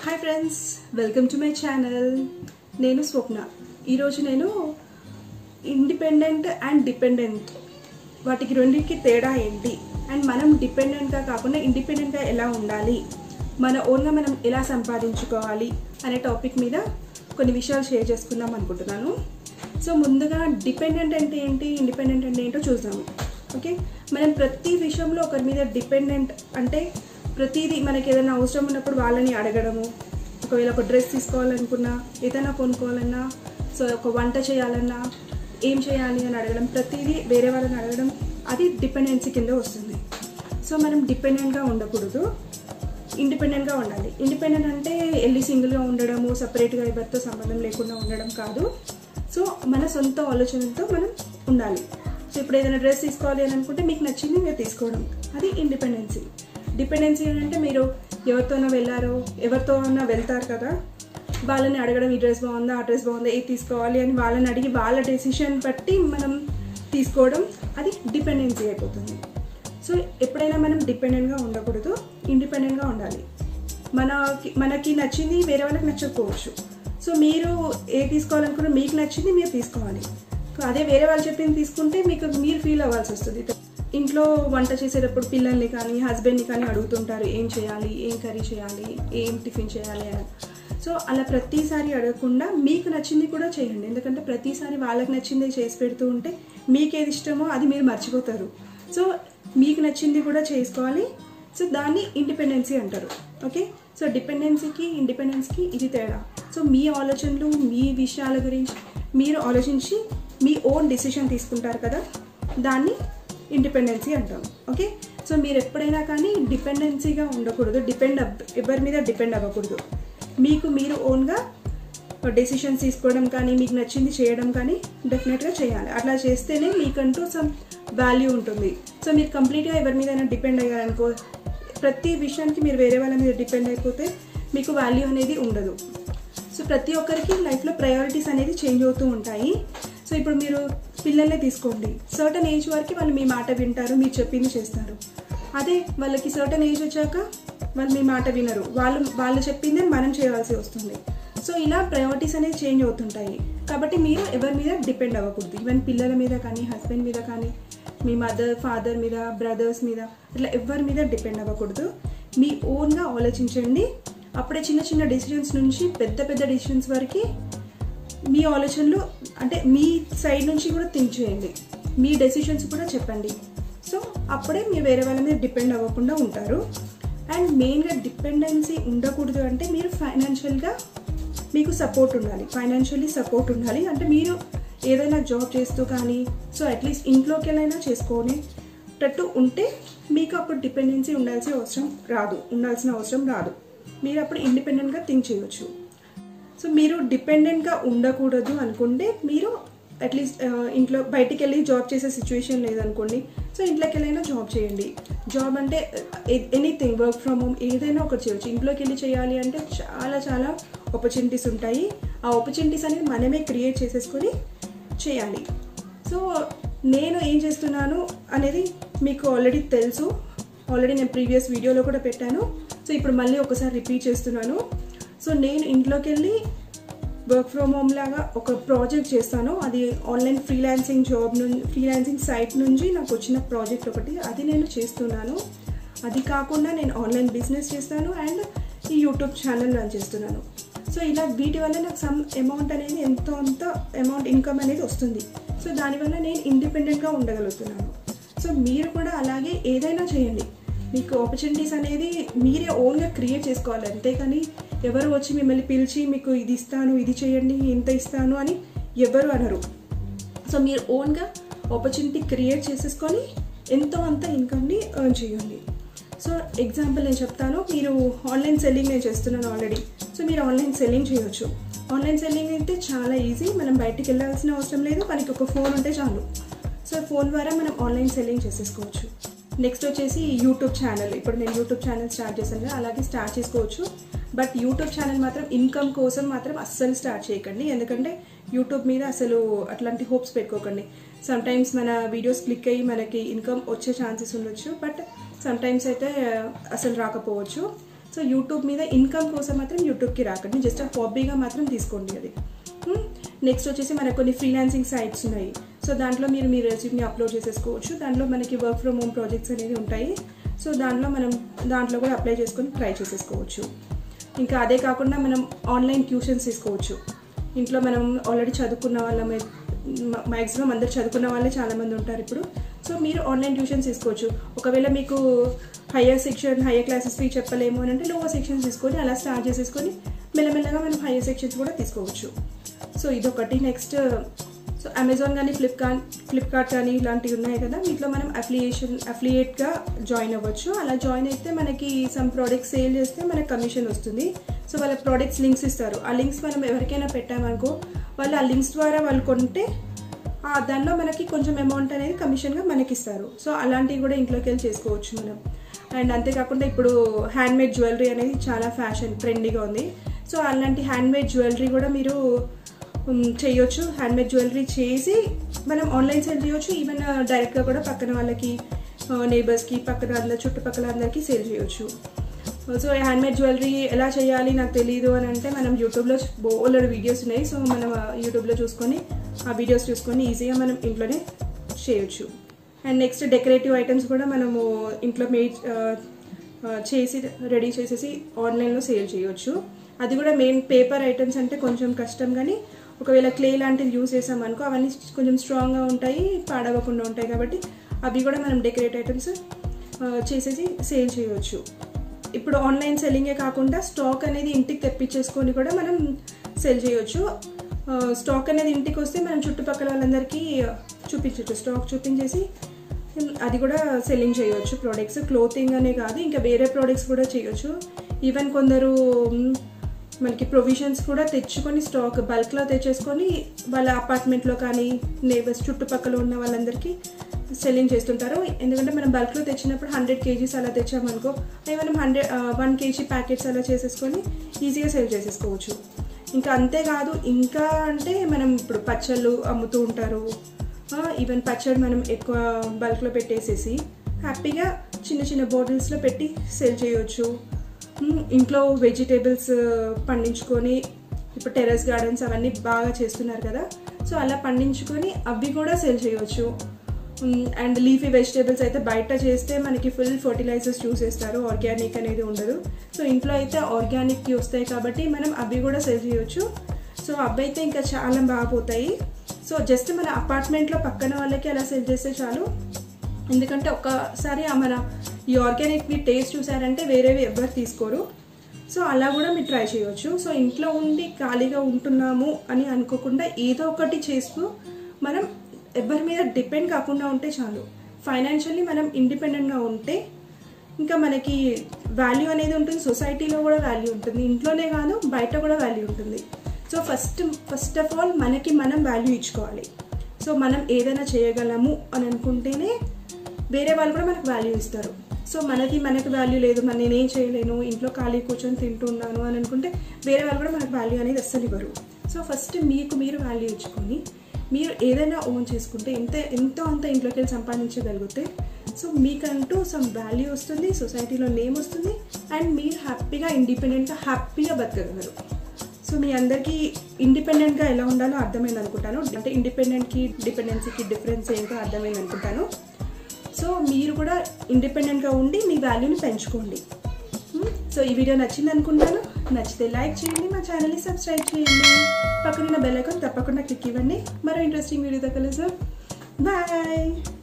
hi friends welcome to my channel నేను స్వప్న ఈరోజు నేను ఇండిపెండెంట్ అండ్ డిపెండెంట్ వాటికి రెండింటికి తేడా ఏంటి అండ్ మనం డిపెండెంట్గా కాకుండా ఇండిపెండెంట్గా ఎలా ఉండాలి మన ఓన్గా మనం ఎలా సంపాదించుకోవాలి అనే టాపిక్ మీద కొన్ని విషయాలు షేర్ చేసుకుందాం అనుకుంటున్నాను సో ముందుగా డిపెండెంట్ అంటే ఏంటి ఇండిపెండెంట్ అంటే ఏంటో చూద్దాము ఓకే మనం ప్రతి విషయంలో ఒకరి మీద డిపెండెంట్ అంటే ప్రతిదీ మనకి ఏదైనా అవసరం ఉన్నప్పుడు వాళ్ళని అడగడము ఒకవేళ ఒక డ్రెస్ తీసుకోవాలనుకున్నా ఏదైనా కొనుక్కోవాలన్నా సో ఒక వంట చేయాలన్నా ఏం చేయాలి అని అడగడం ప్రతిదీ వేరే వాళ్ళని అడగడం అది డిపెండెన్సీ కింద వస్తుంది సో మనం డిపెండెంట్గా ఉండకూడదు ఇండిపెండెంట్గా ఉండాలి ఇండిపెండెంట్ అంటే వెళ్ళి సింగిల్గా ఉండడము సపరేట్గా ఎవరితో సంబంధం లేకుండా ఉండడం కాదు సో మన సొంత ఆలోచనతో మనం ఉండాలి సో ఇప్పుడు ఏదైనా డ్రెస్ తీసుకోవాలి అని అనుకుంటే మీకు నచ్చింది మీరు తీసుకోవడం అది ఇండిపెండెన్సీ డిపెండెన్సీ అంటే మీరు ఎవరితోనో వెళ్ళారో ఎవరితో అన్నా వెళ్తారు కదా వాళ్ళని అడగడం ఈ డ్రెస్ బాగుందా ఆ డ్రెస్ బాగుందా ఏది తీసుకోవాలి అని వాళ్ళని అడిగి వాళ్ళ డెసిషన్ బట్టి మనం తీసుకోవడం అది డిపెండెన్సీ అయిపోతుంది సో ఎప్పుడైనా మనం డిపెండెంట్గా ఉండకూడదు ఇండిపెండెంట్గా ఉండాలి మనకి మనకి నచ్చింది వేరే వాళ్ళకి నచ్చకపోవచ్చు సో మీరు ఏ తీసుకోవాలనుకున్నా మీకు నచ్చింది మీరు తీసుకోవాలి అదే వేరే వాళ్ళు చెప్పింది తీసుకుంటే మీకు మీరు ఫీల్ అవ్వాల్సి వస్తుంది ఇంట్లో వంట చేసేటప్పుడు పిల్లల్ని కానీ హస్బెండ్ని కానీ అడుగుతుంటారు ఏం చేయాలి ఏం కర్రీ చేయాలి ఏం టిఫిన్ చేయాలి అని సో అలా ప్రతిసారి అడగకుండా మీకు నచ్చింది కూడా చేయండి ఎందుకంటే ప్రతిసారి వాళ్ళకి నచ్చింది చేసి పెడుతూ ఉంటే మీకు ఏది ఇష్టమో అది మీరు మర్చిపోతారు సో మీకు నచ్చింది కూడా చేసుకోవాలి సో దాన్ని ఇండిపెండెన్సీ అంటారు ఓకే సో డిపెండెన్సీకి ఇండిపెండెన్స్కి ఇది తేడా సో మీ ఆలోచనలు మీ విషయాల గురించి మీరు ఆలోచించి మీ ఓన్ డిసిషన్ తీసుకుంటారు కదా దాన్ని ఇండిపెండెన్సీ అంటాం ఓకే సో మీరు ఎప్పుడైనా కానీ డిపెండెన్సీగా ఉండకూడదు డిపెండ్ ఎవరి మీద డిపెండ్ అవ్వకూడదు మీకు మీరు ఓన్గా డెసిషన్స్ తీసుకోవడం కానీ మీకు నచ్చింది చేయడం కానీ డెఫినెట్గా చేయాలి అట్లా చేస్తేనే మీకంటూ సమ్ వాల్యూ ఉంటుంది సో మీరు కంప్లీట్గా ఎవరి మీద డిపెండ్ అయ్యారనుకో ప్రతి విషయానికి మీరు వేరే వాళ్ళ మీద డిపెండ్ అయిపోతే మీకు వాల్యూ అనేది ఉండదు సో ప్రతి ఒక్కరికి లైఫ్లో ప్రయారిటీస్ అనేది చేంజ్ అవుతూ ఉంటాయి సో ఇప్పుడు మీరు పిల్లల్నే తీసుకోండి సర్టన్ ఏజ్ వరకు వాళ్ళు మీ మాట వింటారు మీరు చెప్పింది చేస్తారు అదే వాళ్ళకి సర్టన్ ఏజ్ వచ్చాక వాళ్ళు మీ మాట వినరు వాళ్ళు వాళ్ళు చెప్పిందే మనం చేయాల్సి వస్తుంది సో ఇలా ప్రయారిటీస్ అనేది చేంజ్ అవుతుంటాయి కాబట్టి మీరు ఎవరి మీద డిపెండ్ అవ్వకూడదు ఈవెన్ పిల్లల మీద కానీ హస్బెండ్ మీద కానీ మీ మదర్ ఫాదర్ మీద బ్రదర్స్ మీద ఇట్లా ఎవరి మీద డిపెండ్ అవ్వకూడదు మీ ఓన్గా ఆలోచించండి అప్పుడే చిన్న చిన్న డిసిషన్స్ నుంచి పెద్ద పెద్ద డిసిషన్స్ వరకు మీ ఆలోచనలు అంటే మీ సైడ్ నుంచి కూడా థింక్ చేయండి మీ డెసిషన్స్ కూడా చెప్పండి సో అప్పుడే మీరు వేరే వాళ్ళ మీద డిపెండ్ అవ్వకుండా ఉంటారు అండ్ మెయిన్గా డిపెండెన్సీ ఉండకూడదు అంటే మీరు ఫైనాన్షియల్గా మీకు సపోర్ట్ ఉండాలి ఫైనాన్షియల్లీ సపోర్ట్ ఉండాలి అంటే మీరు ఏదైనా జాబ్ చేస్తూ కానీ సో అట్లీస్ట్ ఇంట్లోకి వెళ్ళైనా చేసుకునేటట్టు ఉంటే మీకు అప్పుడు డిపెండెన్సీ ఉండాల్సిన అవసరం రాదు ఉండాల్సిన అవసరం రాదు మీరు అప్పుడు ఇండిపెండెంట్గా థింక్ చేయవచ్చు సో మీరు డిపెండెంట్గా ఉండకూడదు అనుకుంటే మీరు అట్లీస్ట్ ఇంట్లో బయటికి వెళ్ళి జాబ్ చేసే సిచ్యువేషన్ లేదనుకోండి సో ఇంట్లోకి వెళ్ళైనా జాబ్ చేయండి జాబ్ అంటే ఎనీథింగ్ వర్క్ ఫ్రమ్ హోమ్ ఏదైనా ఒకటి చేయొచ్చు ఇంట్లోకి వెళ్ళి చేయాలి అంటే చాలా చాలా ఆపర్చునిటీస్ ఉంటాయి ఆ ఆపర్చునిటీస్ అనేది మనమే క్రియేట్ చేసేసుకొని చేయాలి సో నేను ఏం చేస్తున్నాను అనేది మీకు ఆల్రెడీ తెలుసు ఆల్రెడీ నేను ప్రీవియస్ వీడియోలో కూడా పెట్టాను సో ఇప్పుడు మళ్ళీ ఒకసారి రిపీట్ చేస్తున్నాను సో నేను ఇంట్లోకి వెళ్ళి వర్క్ ఫ్రమ్ హోమ్ లాగా ఒక ప్రాజెక్ట్ చేస్తాను అది ఆన్లైన్ ఫ్రీలాన్సింగ్ జాబ్ నుంచి ఫ్రీలాన్సింగ్ సైట్ నుంచి నాకు వచ్చిన ప్రాజెక్ట్ ఒకటి అది నేను చేస్తున్నాను అది కాకుండా నేను ఆన్లైన్ బిజినెస్ చేస్తాను అండ్ ఈ యూట్యూబ్ ఛానల్ రన్ చేస్తున్నాను సో ఇలా వీటి వల్ల నాకు సమ్ అమౌంట్ అనేది ఎంతో అంత అమౌంట్ ఇన్కమ్ అనేది వస్తుంది సో దానివల్ల నేను ఇండిపెండెంట్గా ఉండగలుగుతున్నాను సో మీరు కూడా అలాగే ఏదైనా చేయండి మీకు ఆపర్చునిటీస్ అనేది మీరే ఓన్గా క్రియేట్ చేసుకోవాలి అంతేకాని ఎవరు వచ్చి మిమ్మల్ని పిలిచి మీకు ఇది ఇస్తాను ఇది చేయండి ఇంత ఇస్తాను అని ఎవరు అనరు సో మీరు ఓన్గా ఆపర్చునిటీ క్రియేట్ చేసేసుకొని ఎంతో అంత ఇన్కమ్ని ఎర్న్ చేయండి సో ఎగ్జాంపుల్ నేను చెప్తాను మీరు ఆన్లైన్ సెల్లింగ్ నేను చేస్తున్నాను ఆల్రెడీ సో మీరు ఆన్లైన్ సెల్లింగ్ చేయొచ్చు ఆన్లైన్ సెల్లింగ్ అయితే చాలా ఈజీ మనం బయటికి వెళ్ళాల్సిన అవసరం లేదు మనకి ఒక ఫోన్ ఉంటే చాలు సో ఫోన్ ద్వారా మనం ఆన్లైన్ సెల్లింగ్ చేసేసుకోవచ్చు నెక్స్ట్ వచ్చేసి యూట్యూబ్ ఛానల్ ఇప్పుడు నేను యూట్యూబ్ ఛానల్ స్టార్ట్ చేశాను కదా అలాగే స్టార్ట్ చేసుకోవచ్చు బట్ యూట్యూబ్ ఛానల్ మాత్రం ఇన్కమ్ కోసం మాత్రం అస్సలు స్టార్ట్ చేయకండి ఎందుకంటే యూట్యూబ్ మీద అసలు అట్లాంటి హోప్స్ పెట్టుకోకండి సమ్ టైమ్స్ మన వీడియోస్ క్లిక్ అయ్యి మనకి ఇన్కమ్ వచ్చే ఛాన్సెస్ ఉండొచ్చు బట్ సమ్ టైమ్స్ అయితే అసలు రాకపోవచ్చు సో యూట్యూబ్ మీద ఇన్కమ్ కోసం మాత్రం యూట్యూబ్కి రాకండి జస్ట్ ఆ హాబీగా మాత్రం తీసుకోండి అది నెక్స్ట్ వచ్చేసి మనకు కొన్ని ఫ్రీలాన్సింగ్ సైట్స్ ఉన్నాయి సో దాంట్లో మీరు మీ రెజ్యూమ్ని అప్లోడ్ చేసేసుకోవచ్చు దాంట్లో మనకి వర్క్ ఫ్రమ్ హోమ్ ప్రాజెక్ట్స్ అనేవి ఉంటాయి సో దాంట్లో మనం దాంట్లో కూడా అప్లై చేసుకొని ట్రై చేసేసుకోవచ్చు ఇంకా అదే కాకుండా మనం ఆన్లైన్ ట్యూషన్స్ తీసుకోవచ్చు ఇంట్లో మనం ఆల్రెడీ చదువుకున్న వాళ్ళ మ్యాక్సిమం అందరు చదువుకున్న వాళ్ళే చాలామంది ఉంటారు ఇప్పుడు సో మీరు ఆన్లైన్ ట్యూషన్స్ తీసుకోవచ్చు ఒకవేళ మీకు higher section higher classes fee చెప్పలేము అని అంటే లోవర్ సెక్షన్స్ తీసుకొని అలా స్టార్ట్ చేసేసుకొని మెల్లమెల్లగా మనం హయ్యర్ సెక్షన్స్ కూడా తీసుకోవచ్చు సో ఇదొకటి నెక్స్ట్ సో అమెజాన్ కానీ ఫ్లిప్కార్ట్ ఫ్లిప్కార్ట్ కానీ ఇలాంటివి ఉన్నాయి కదా వీటిలో మనం అఫిలియేషన్ అఫిలియేట్గా జాయిన్ అవ్వచ్చు అలా జాయిన్ అయితే మనకి సమ్ ప్రోడక్ట్స్ సేల్ చేస్తే మనకి కమిషన్ వస్తుంది సో వాళ్ళ ప్రోడక్ట్స్ లింక్స్ ఇస్తారు ఆ లింక్స్ మనం ఎవరికైనా పెట్టామనుకో వాళ్ళు ఆ లింక్స్ ద్వారా వాళ్ళు కొంటే దానిలో మనకి కొంచెం అమౌంట్ అనేది కమిషన్గా మనకి ఇస్తారు సో అలాంటివి కూడా ఇంట్లోకి వెళ్ళి చేసుకోవచ్చు మనం అండ్ అంతేకాకుండా ఇప్పుడు హ్యాండ్మేడ్ జ్యువెలరీ అనేది చాలా ఫ్యాషన్ ట్రెండీగా ఉంది సో అలాంటి హ్యాండ్మేడ్ జ్యువెలరీ కూడా మీరు చేయొచ్చు హ్యాండ్మేడ్ జ్యువెలరీ చేసి మనం ఆన్లైన్ సేల్ చేయొచ్చు ఈవెన్ డైరెక్ట్గా కూడా పక్కన వాళ్ళకి నేబర్స్కి పక్కన అందరి చుట్టుపక్కల అందరికీ సేల్ చేయొచ్చు సో హ్యాండ్మేడ్ జ్యువెలరీ ఎలా చేయాలి నాకు తెలియదు అని అంటే మనం యూట్యూబ్లో బోలెడ్ వీడియోస్ ఉన్నాయి సో మనం యూట్యూబ్లో చూసుకొని ఆ వీడియోస్ చూసుకొని ఈజీగా మనం ఇంట్లోనే చేయొచ్చు అండ్ నెక్స్ట్ డెకరేటివ్ ఐటమ్స్ కూడా మనము ఇంట్లో మేడ్ చేసి రెడీ చేసేసి ఆన్లైన్లో సేల్ చేయొచ్చు అది కూడా మెయిన్ పేపర్ ఐటమ్స్ అంటే కొంచెం కష్టం కానీ ఒకవేళ క్లే లాంటిది యూస్ చేసామనుకో అవన్నీ కొంచెం స్ట్రాంగ్గా ఉంటాయి పాడవకుండా ఉంటాయి కాబట్టి అవి కూడా మనం డెకరేట్ ఐటమ్స్ చేసేసి సేల్ చేయవచ్చు ఇప్పుడు ఆన్లైన్ సెల్లింగే కాకుండా స్టాక్ అనేది ఇంటికి తెప్పించేసుకొని కూడా మనం సెల్ చేయొచ్చు స్టాక్ అనేది ఇంటికి వస్తే మనం చుట్టుపక్కల వాళ్ళందరికీ చూపించవచ్చు స్టాక్ చూపించేసి అది కూడా సెల్లింగ్ చేయొచ్చు ప్రోడక్ట్స్ క్లోతింగ్ అనే కాదు ఇంకా వేరే ప్రోడక్ట్స్ కూడా చేయొచ్చు ఈవెన్ కొందరు మనకి ప్రొవిజన్స్ కూడా తెచ్చుకొని స్టాక్ బల్క్లో తెచ్చేసుకొని వాళ్ళ అపార్ట్మెంట్లో కానీ నేబర్స్ చుట్టుపక్కల ఉన్న వాళ్ళందరికీ సెల్లింగ్ చేస్తుంటారు ఎందుకంటే మనం బల్క్లో తెచ్చినప్పుడు హండ్రెడ్ కేజీస్ అలా తెచ్చామనుకో అవి మనం హండ్రెడ్ వన్ కేజీ ప్యాకెట్స్ అలా చేసేసుకొని ఈజీగా సేల్ చేసేసుకోవచ్చు ఇంకా అంతేకాదు ఇంకా అంటే మనం ఇప్పుడు పచ్చళ్ళు అమ్ముతూ ఉంటారు ఈవెన్ పచ్చడి మనం ఎక్కువ బల్క్లో పెట్టేసేసి హ్యాపీగా చిన్న చిన్న బాటిల్స్లో పెట్టి సేల్ చేయొచ్చు ఇంట్లో వెజిటేబుల్స్ పండించుకొని ఇప్పుడు టెర్రస్ గార్డెన్స్ అవన్నీ బాగా చేస్తున్నారు కదా సో అలా పండించుకొని అవి కూడా సేల్ చేయవచ్చు అండ్ లీఫీ వెజిటేబుల్స్ అయితే బయట చేస్తే మనకి ఫుల్ ఫర్టిలైజర్స్ చూసేస్తారు ఆర్గానిక్ అనేది ఉండదు సో ఇంట్లో అయితే ఆర్గానిక్కి వస్తాయి కాబట్టి మనం అవి కూడా సేల్ చేయొచ్చు సో అవి అయితే ఇంకా చాలా బాగా పోతాయి సో జస్ట్ మన అపార్ట్మెంట్లో పక్కన వాళ్ళకి అలా సేల్ చేస్తే చాలు ఎందుకంటే ఒక్కసారి మన ఈ ఆర్గానిక్వి టేస్ట్ చూసారంటే వేరేవి ఎవరు తీసుకోరు సో అలా కూడా మీరు ట్రై చేయవచ్చు సో ఇంట్లో ఉండి ఖాళీగా ఉంటున్నాము అని అనుకోకుండా ఏదో ఒకటి చేస్తూ మనం ఎవరి మీద డిపెండ్ కాకుండా ఉంటే చాలు ఫైనాన్షియల్లీ మనం ఇండిపెండెంట్గా ఉంటే ఇంకా మనకి వాల్యూ అనేది ఉంటుంది సొసైటీలో కూడా వాల్యూ ఉంటుంది ఇంట్లోనే కాదు బయట కూడా వాల్యూ ఉంటుంది so first first of all మనకి మనం వాల్యూ ఇచ్చుకోవాలి సో మనం ఏదైనా చేయగలము అని అనుకుంటేనే వేరే వాళ్ళు కూడా మనకు వాల్యూ ఇస్తారు సో మనకి మనకు వాల్యూ లేదు మన నేనేం చేయలేను ఇంట్లో ఖాళీ కూర్చొని తింటున్నాను అని అనుకుంటే వేరే వాళ్ళు కూడా మనకు వాల్యూ అనేది అస్సలు ఇవ్వరు సో ఫస్ట్ మీకు మీరు వాల్యూ ఇచ్చుకొని మీరు ఏదైనా ఓన్ చేసుకుంటే ఎంత ఎంతో అంత ఇంట్లోకి వెళ్ళి సంపాదించగలిగితే సో మీకంటూ సమ్ వాల్యూ వస్తుంది సొసైటీలో నేమ్ వస్తుంది అండ్ మీరు హ్యాపీగా ఇండిపెండెంట్గా హ్యాపీగా బతకగలరు సో మీ అందరికీ ఇండిపెండెంట్గా ఎలా ఉండాలో అర్థమైంది అనుకుంటాను అంటే ఇండిపెండెంట్కి డిపెండెన్సీకి డిఫరెన్స్ ఏంటో అర్థమైంది అనుకుంటాను సో మీరు కూడా ఇండిపెండెంట్గా ఉండి మీ వాల్యూని పెంచుకోండి సో ఈ వీడియో నచ్చింది అనుకుంటాను నచ్చితే లైక్ చేయండి మా ఛానల్ని సబ్స్క్రైబ్ చేయండి పక్కనున్న బెల్ ఐకాన్ తప్పకుండా క్లిక్ ఇవ్వండి మరో ఇంట్రెస్టింగ్ వీడియోతో కలుద్దాం బాయ్